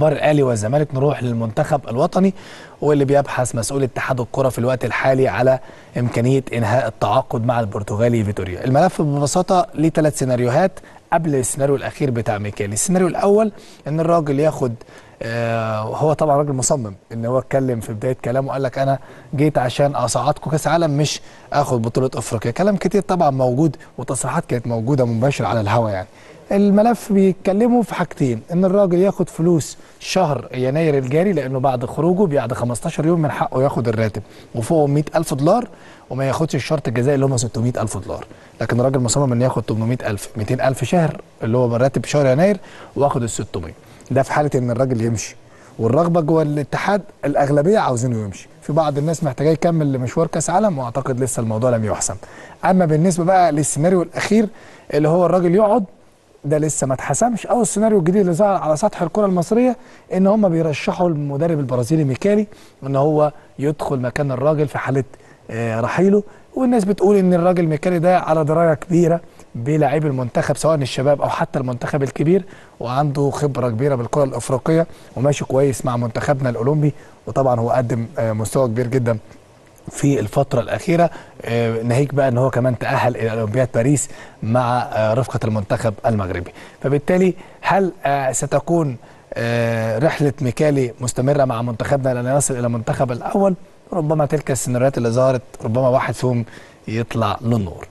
اخبار الاهلي والزمالك نروح للمنتخب الوطني واللي بيبحث مسؤول اتحاد الكره في الوقت الحالي على امكانيه انهاء التعاقد مع البرتغالي فيتوريا الملف ببساطه ليه ثلاث سيناريوهات قبل السيناريو الاخير بتاع ميكالي السيناريو الاول ان الراجل ياخد آه هو طبعا راجل مصمم ان هو اتكلم في بدايه كلامه قال لك انا جيت عشان اصعدكم كاس عالم مش اخد بطوله افريقيا كلام كتير طبعا موجود وتصريحات كانت موجوده مباشر على الهواء يعني الملف بيتكلموا في حاجتين ان الراجل ياخد فلوس شهر يناير الجاري لانه بعد خروجه بعد 15 يوم من حقه ياخد الراتب وفوق 100000 دولار وما ياخدش الشرط الجزائي اللي هم 600000 دولار لكن الراجل مصمم انه ياخد 800000 200000 شهر اللي هو راتب شهر يناير واخد ال 600 ده في حاله ان الراجل يمشي والرغبه جوه الاتحاد الاغلبيه عاوزينه يمشي في بعض الناس محتاجاه يكمل لمشوار كاس عالم واعتقد لسه الموضوع لم يحسم اما بالنسبه بقى للسيناريو الاخير اللي هو الراجل يقعد ده لسه ما اتحسمش او السيناريو الجديد اللي ظهر على سطح الكره المصريه ان هم بيرشحوا المدرب البرازيلي ميكالي ان هو يدخل مكان الراجل في حاله آه رحيله والناس بتقول ان الراجل ميكالي ده على درايه كبيره بلاعبي المنتخب سواء الشباب او حتى المنتخب الكبير وعنده خبره كبيره بالكره الافريقيه وماشي كويس مع منتخبنا الاولمبي وطبعا هو قدم آه مستوى كبير جدا في الفترة الأخيرة آه ناهيك بقى أن هو كمان تأهل إلى أولمبياد باريس مع آه رفقة المنتخب المغربي فبالتالي هل آه ستكون رحلة ميكالي مستمرة مع منتخبنا لأن يصل إلى المنتخب الأول ربما تلك السيناريوهات اللي ظهرت ربما واحد فيهم يطلع للنور